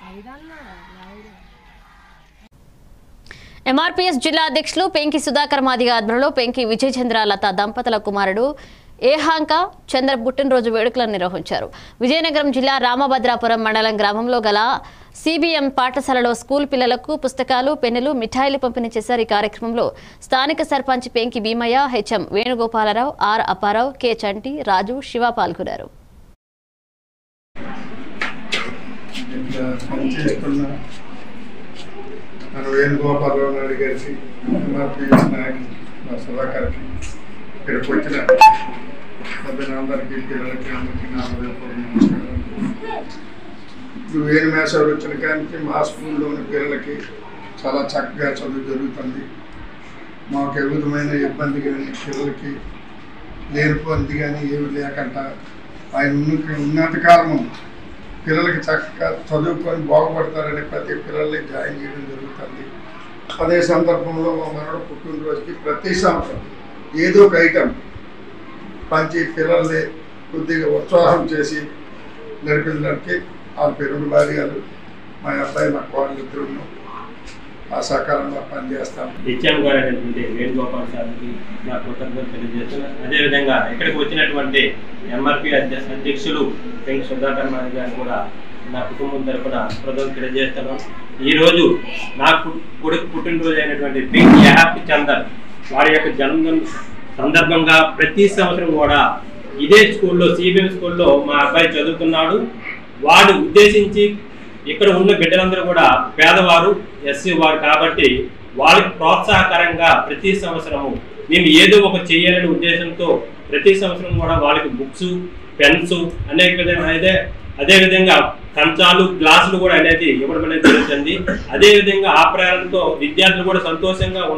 MRPS జిల్లా అధ్యక్షులు పెంకి సుధాకర్ మాదిగ ఆధ్వర్యంలో పెంకి విజయచంద్ర లత దంపతుల కుమారుడు ఏహాంక చంద్ర పుట్టినరోజు వేడుకలను నిర్వహించారు విజయనగరం జిల్లా రామభద్రాపురం మండలం గ్రామంలో గల సిబిఎం పాఠశాలలో స్కూల్ పిల్లలకు పుస్తకాలు పెన్నులు మిఠాయిలు పంపిణీ చేశారు ఈ కార్యక్రమంలో స్థానిక sarpanch Penki Bheemaiah HM Venugopalarao R Apparao K Chanti Raju Shiva పాల్గొన్నారు ఇట్లా పనిచేస్తున్న మన వేణుగోపాలరావు నాయుడు గారికి ఎంఆర్పిఎస్ నాయకులు మా సుధాకర్కి ఇక్కడికి వచ్చిన సభ్యులందరికీ పిల్లలకి అందరికీ నా హృదయపూర్వక నమస్కారం ఇప్పుడు వేణు మేసాలు వచ్చిన కానీ మా స్కూల్లోని పిల్లలకి చాలా చక్కగా చదువు జరుగుతుంది మాకు ఏ విధమైన ఇబ్బంది కానీ పిల్లలకి లేనిపోయింది కానీ ఏమి లేకుండా ఆయన ఉన్న ఉన్నతకాలము పిల్లలకి చక్కగా చదువుకొని బాగుపడతారని ప్రతి పిల్లల్ని జాయిన్ చేయడం జరుగుతుంది అదే సందర్భంలో మా మనవడు పుట్టినరోజుకి ప్రతి సంవత్సరం ఏదో ఒక ఐటెం పంచి పిల్లల్ని కొద్దిగా ఉత్సాహం చేసి నడిపించడానికి ఆ పెరుగు భార్యలు మా అబ్బాయి మా కోడలు ఇద్దరు ఆ సకాలంలో పనిచేస్తాం హెచ్ఎం గారు అనేటువంటి వేణుగోపాల్ సార్కి నా కృతజ్ఞతలు తెలియజేస్తున్నాను అదేవిధంగా ఇక్కడికి వచ్చినటువంటి ఎంఆర్పి అధ్యక్షులు వెంకట సుధాకర్ నాయుడు గారు కూడా నా కుటుంబం తరపున కృతజ్ఞతలు తెలియజేస్తున్నాను ఈరోజు నా కు- కొడుకు పుట్టినరోజు అయినటువంటి బిగ్ యాప్ చందర్ వారి యొక్క జన్మదిన సందర్భంగా ప్రతి సంవత్సరం కూడా ఇదే స్కూల్లో సిబిఎం స్కూల్లో మా అబ్బాయి చదువుతున్నాడు వాడు ఉద్దేశించి ఇక్కడ ఉన్న బిడ్డలందరూ కూడా పేదవారు ఎస్సీ వారు కాబట్టి వాళ్ళకి ప్రోత్సాహకరంగా ప్రతి సంవత్సరము మేము ఏదో ఒక చేయాలనే ఉద్దేశంతో ప్రతి సంవత్సరం కూడా వాళ్ళకి బుక్స్ పెన్స్ అనేక విధంగా అయితే అదే విధంగా కంచాలు గ్లాసులు కూడా అనేది ఇవ్వడం అనేది జరుగుతుంది అదే విధంగా ఆ ప్రేరణతో విద్యార్థులు కూడా సంతోషంగా